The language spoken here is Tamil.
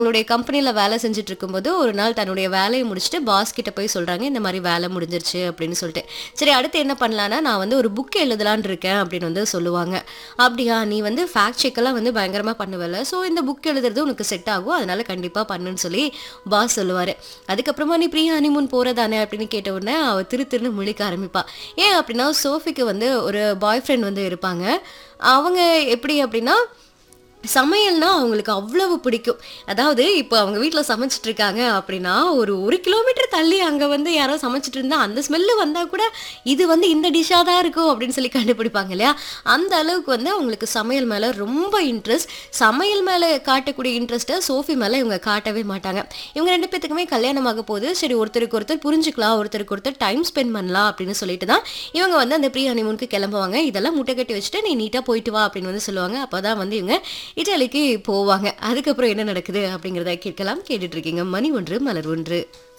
உங்களுடைய கம்பெனில வேலை செஞ்சுட்டு இருக்கும்போது ஒரு நாள் தன்னுடைய வேலையை முடிச்சுட்டு பாஸ் கிட்ட போய் சொல்றாங்க இந்த மாதிரி வேலை முடிஞ்சிருச்சு அப்படின்னு சொல்லிட்டு சரி அடுத்து என்ன பண்ணலான்னா நான் வந்து ஒரு புக் எழுதலான் இருக்கேன் அப்படின்னு வந்து சொல்லுவாங்க அப்படியா நீ வந்து ஃபேக்ட் செக்கெல்லாம் வந்து பயங்கரமா பண்ணுவல ஸோ இந்த புக் எழுதுறது உனக்கு செட் ஆகும் அதனால கண்டிப்பா பண்ணுன்னு சொல்லி பாஸ் சொல்லுவாரு அதுக்கப்புறமா நீ ப்ரீ ஹனிமூன் போறதானே அப்படின்னு கேட்ட உடனே அவ திரு திருன்னு முழிக்க ஆரம்பிப்பா ஏன் அப்படின்னா சோஃபிக்கு வந்து ஒரு பாய் ஃப்ரெண்ட் வந்து இருப்பாங்க அவங்க எப்படி அப்படின்னா சமையல்னா அவங்களுக்கு அவ்வளவு பிடிக்கும் அதாவது இப்போ அவங்க வீட்டில் சமைச்சிட்டு இருக்காங்க அப்படின்னா ஒரு ஒரு கிலோமீட்டர் தள்ளி அங்கே வந்து யாரோ சமைச்சிட்டு இருந்தா அந்த ஸ்மெல்லு வந்தால் கூட இது வந்து இந்த டிஷ்ஷாக தான் இருக்கும் அப்படின்னு சொல்லி கண்டுபிடிப்பாங்க இல்லையா அந்த அளவுக்கு வந்து அவங்களுக்கு சமையல் மேலே ரொம்ப இன்ட்ரெஸ்ட் சமையல் மேலே காட்டக்கூடிய இன்ட்ரெஸ்ட்டை சோஃபி மேலே இவங்க காட்டவே மாட்டாங்க இவங்க ரெண்டு பேத்துக்குமே கல்யாணம் ஆக போகுது சரி ஒருத்தருக்கு ஒருத்தர் புரிஞ்சுக்கலாம் ஒருத்தருக்கு ஒருத்தர் டைம் ஸ்பெண்ட் பண்ணலாம் அப்படின்னு சொல்லிட்டு தான் இவங்க வந்து அந்த ப்ரீ ஹனிமூனுக்கு கிளம்புவாங்க இதெல்லாம் முட்டை கட்டி வச்சுட்டு நீ நீட்டாக போயிட்டு வா அப்படின்னு வந்து சொல்லுவாங்க அப்போ தான் வந்து இவங்க இட்டாலிக்கு போவாங்க அதுக்கப்புறம் என்ன நடக்குது அப்படிங்கிறத கேட்கலாம் கேட்டுட்டு இருக்கீங்க மணி ஒன்று மலர் ஒன்று